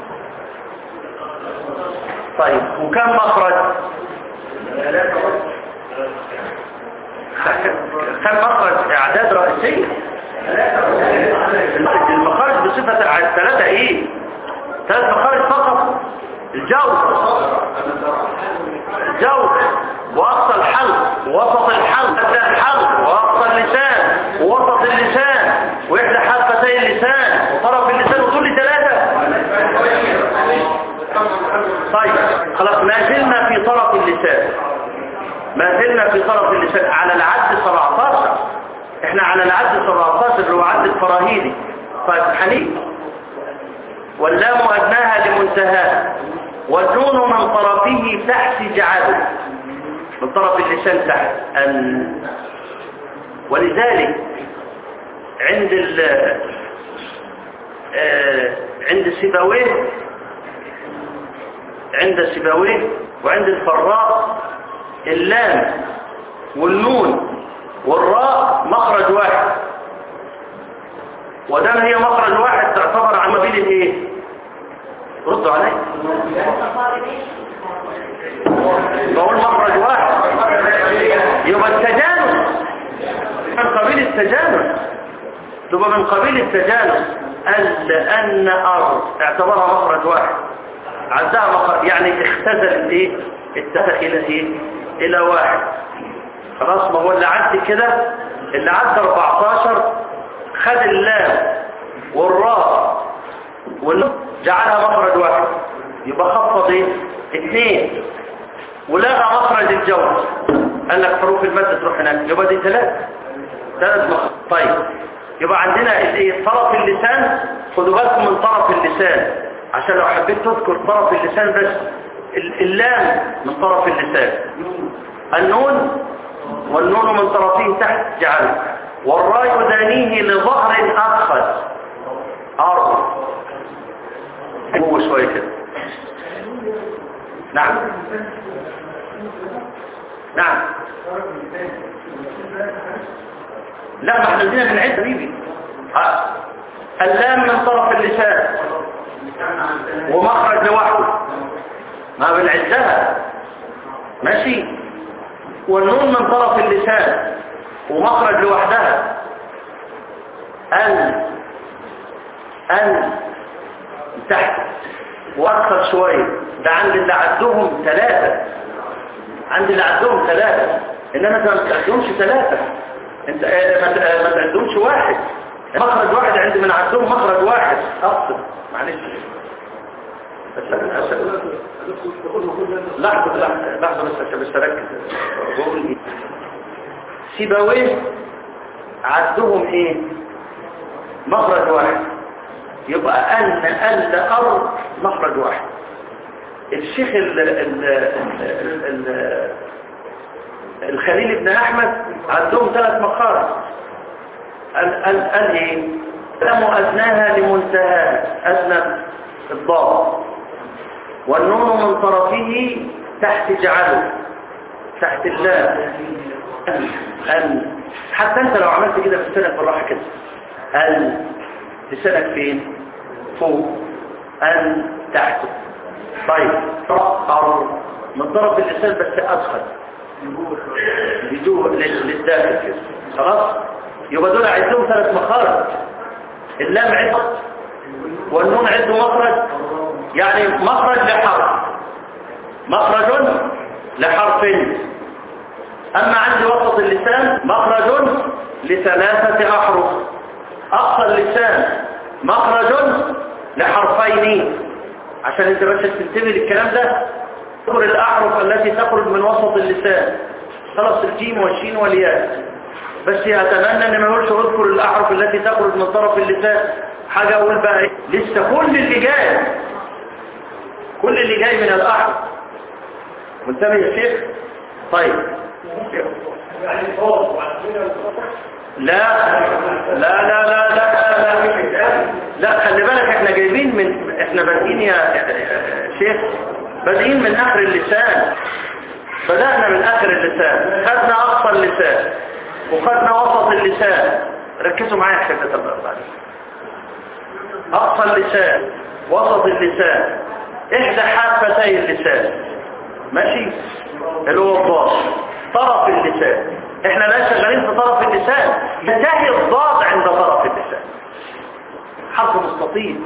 طيب وكم مخرج كم مخرج اعداد رئيسية المخارج بصفة ثلاثة ايه ثلاث مخارج فقط الجوف الجوف وأقصى الحلق ووسط الحلق أدى الحلق وأقصى اللسان ووسط اللسان وإحدى حلقتي اللسان وطرف اللسان وطول ثلاثة طيب خلاص ما زلنا في طرف اللسان ما زلنا في طرف اللسان على العد 17 احنا على العد 17 اللي هو عد الفراهيدي طيب حنيف واللام أدناها لمنتهاها والنون من طرفه تحت جعله من طرف اللسان تحت أن ولذلك عند ال آه، عند سيبويه عند سيبويه وعند الفراء اللام والنون والراء مخرج واحد ودام هي مخرج واحد تعتبر عن مبيل الايه ردوا علي بقول مخرج واحد يبقى التجانس من قبيل التجانس تبقى من قبيل التجانس أن أن أرض اعتبرها مخرج واحد عدها مخرج يعني اختزل الايه اتفق الى ايه الى واحد خلاص ما هو اللي عد كده اللي عد 14 خد اللام والراء والنون جعلها مخرج واحد يبقى خفض ايه اثنين ولغى مخرج الجوز قال لك حروف المادة تروح هناك يبقى دي ثلاث ثلاث مخرج طيب يبقى عندنا الايه طرف اللسان خدوا بالكم من طرف اللسان عشان لو حبيت تذكر طرف اللسان بس ال- اللام من طرف اللسان النون والنون من طرفه تحت جعله والراء دانيه لظهر أخذ أرض هو شوية كده نعم نعم لا ما احنا بدينا من عد حبيبي ها. اللام من طرف اللسان ومخرج لوحده ما بنعدها ماشي والنون من طرف اللسان ومخرج لوحدها ال ال تحت واكثر شويه ده عند اللي عدهم ثلاثه عند اللي عدهم ثلاثه انما انت ما تعدهمش ثلاثه انت آه، ما ت- آه، ما تعدهمش واحد مخرج واحد عند من عدهم مخرج واحد اقصد معلش بس أنا أسأل. لحظة لحظة لحظة بس عشان بس أركز بقول إيه سيبويه عدهم إيه مخرج واحد يبقى أن أن أرض مخرج واحد الشيخ ال ال ال ال الخليل بن أحمد عندهم ثلاث مخارج قال قال قال إيه لم أدناها لمنتهى أدنى الضاد والنون من طرفه تحت جعله تحت الله أن حتى انت لو عملت كده في لسانك بالراحة كده أن لسانك فين فوق أن تحت طيب أر من طرف اللسان بس أدخل يجوه لل- للداخل كده خلاص يبقى دول عندهم ثلاث مخارج اللام عد والنون عنده مخرج يعني مخرج لحرف مخرج لحرف أما عندي وسط اللسان مخرج لثلاثة أحرف أقصى اللسان مخرج لحرفين عشان انت بس تنتبه للكلام ده تذكر الأحرف التي تخرج من وسط اللسان خلاص الجيم والشين والياء بس أتمنى أن ما يقولش اذكر الأحرف التي تخرج من طرف اللسان حاجة أقول بقى إيه؟ لسه كل اللي جاي كل اللي جاي من الأحرف منتبه يا شيخ طيب لا لا لا لا لا لا لا خلي بالك احنا جايبين من احنا بادئين يا يا شيخ بادئين من اخر اللسان بدأنا من اخر اللسان خدنا اقصى اللسان وخدنا وسط اللسان ركزوا معايا يا شيخ تبقى اقصى اللسان وسط اللسان احدى حافتي اللسان ماشي اللي هو الضاد طرف اللسان احنا لا شغالين في طرف اللسان ينتهي الضاد عند طرف اللسان حرف مستطيل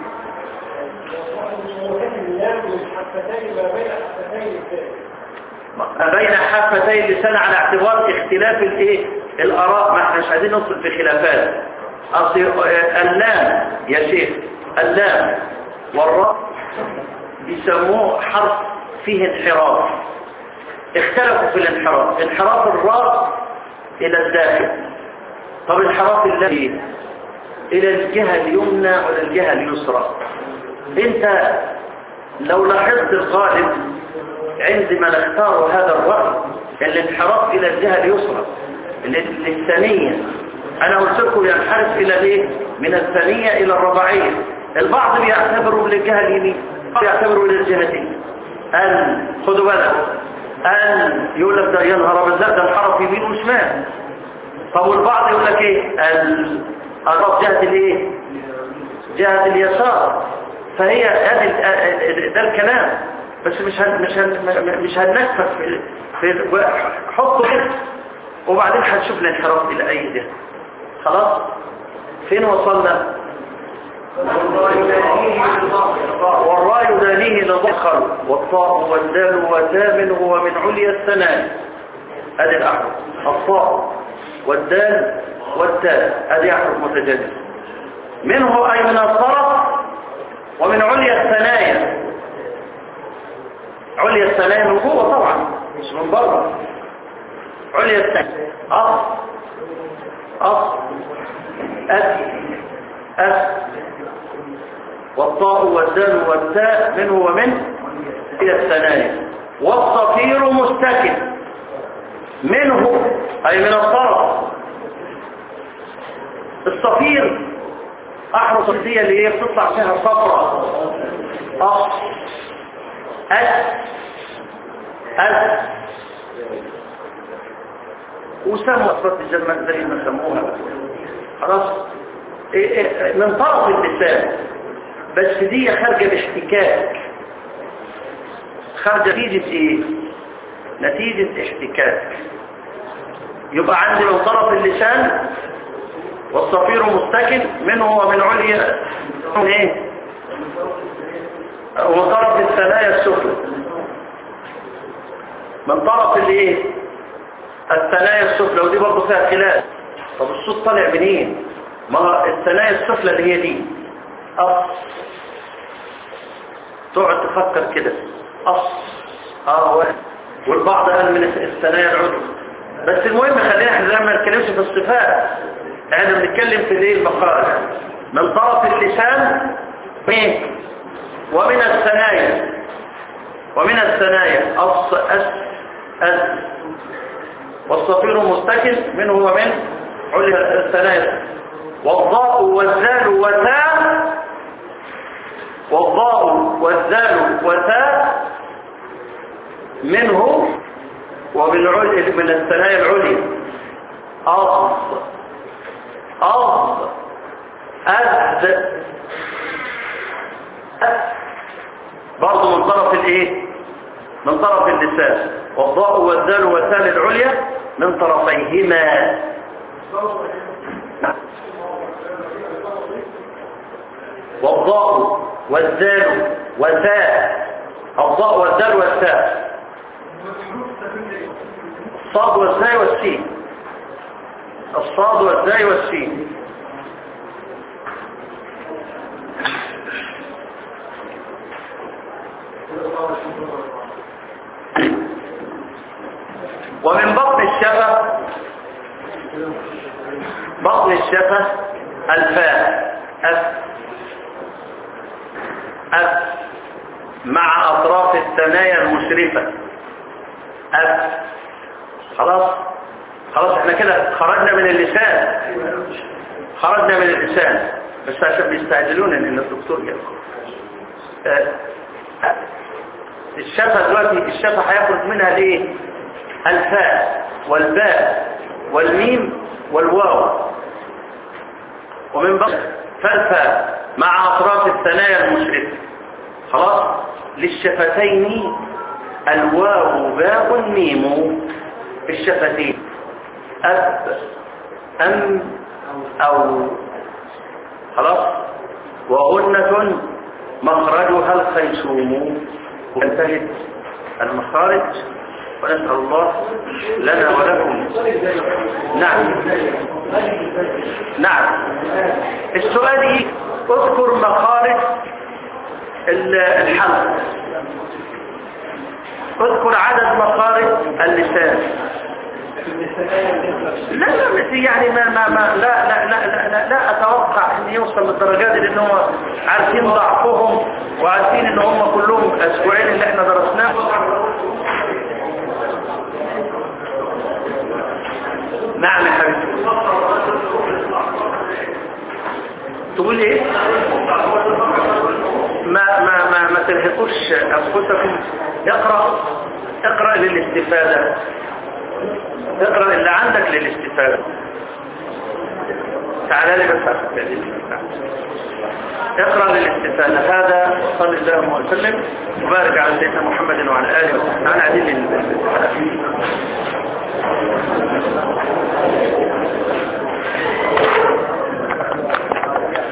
بين حافتي اللسان على اعتبار اختلاف الايه الاراء ما احنا مش عايزين ندخل في خلافات اصل اللام يا شيخ اللام والراء بيسموه حرف فيه انحراف اختلفوا في الانحراف انحراف الراء الى الداخل طب انحراف اللام الى الجهة اليمنى ولا الجهة اليسرى انت لو لاحظت الغالب عندما نختار هذا الرأي الانحراف الى الجهة اليسرى لل- للثانية انا قلت لكم ينحرف الى الايه من الثانية الى الرباعية البعض بيعتبروا للجهة اليمين بيعتبروا الى الجهتين ان خدوا بالك ان يقول لك ده يا نهار ابيض لا ده انحرف يمين وشمال طب والبعض يقول لك ايه ال- الرب جهة الايه جهة اليسار فهي هذه ده الكلام بس مش هن مش هن مش هننفذ في في حطه كده وبعدين هنشوف الانحراف الى اي جهه خلاص فين وصلنا والراء يدانيه لضخر والطاء والدال وتام هو من عليا الثناء ادي الاحرف الطاء والدال والتاء ادي احرف متجانسه منه اي من الطرف ومن عليا الثنايا عليا الثنايا من جوه طبعا مش من بره عليا الثنايا أص أص أس أس والطاء والدال والتاء منه ومن إلى الثنايا والصفير مستكن منه أي من الطرف الصفير أحرص الصفية اللي هي بتطلع فيها صفرة أص أس أس وسموا أصفات الجنة زي ما سموها خلاص إيه إيه من طرف اللسان بس دي خارجة باحتكاك خارجة نتيجة ايه نتيجة احتكاك يبقى عندي من طرف اللسان والصفير مستكن منه ومن عليا من ايه وطرف الثنايا السفلى من طرف الايه الثنايا السفلى ودي برضه فيها خلاف طب الصوت طالع منين ما الثنايا السفلى اللي هي دي أص تقعد تفكر كده أص اه واحد والبعض قال من الثنايا العضو بس المهم خلينا احنا ما نتكلمش في الصفات احنا بنتكلم في الايه المخارج من طرف اللسان ايه ومن الثنايا ومن الثنايا أص أس أس والصفير مستكن منه ومن علم الثنايا والضاء والذال وتاء والضاء والذال وتاء منه وبالعليا من الثنايا العليا أض أض أذ أذ برضه من طرف الايه من طرف اللسان والضاء والذال والثال العليا من طرفيهما والضاء والذال والثاء الضاء والذال والثاء الصاد والزاي والسين الصاد والزاي والسين ومن بطن الشفة بطن الشفة الفاء أف أف مع أطراف الثنايا المشرفة أف خلاص خلاص احنا كده خرجنا من اللسان خرجنا من اللسان بس عشان بيستعجلون ان الدكتور جاي آه، آه، الشفة دلوقتي الشفة هيخرج منها الايه الفاء والباء والميم والواو ومن بقى فالفاء مع اطراف الثنايا المشرفة خلاص للشفتين الواو باء ميم في الشفتين أب أم أو خلاص وغنة مخرجها الخيشوم وانتهت المخارج ونسأل الله لنا ولكم نعم نعم السؤال اذكر مخارج الحلق اذكر عدد مخارج اللسان لا لا بس يعني ما ما ما لا لا لا لا, لا, لا اتوقع ان يوصل للدرجات دي لان هو عارفين ضعفهم وعارفين ان هم كلهم اسبوعين اللي احنا درسناه نعم يا حبيبي تقول ايه ما ما ما ما ترهقوش انفسكم اقرا اقرا للاستفاده اقرا اللي عندك للاستفاده تعال لي بس عشان تعلمني. اقرا للاستفاده هذا صلى الله وسلم وبارك على سيدنا محمد وعلى اله وصحبه انا قاعدين للاستفاده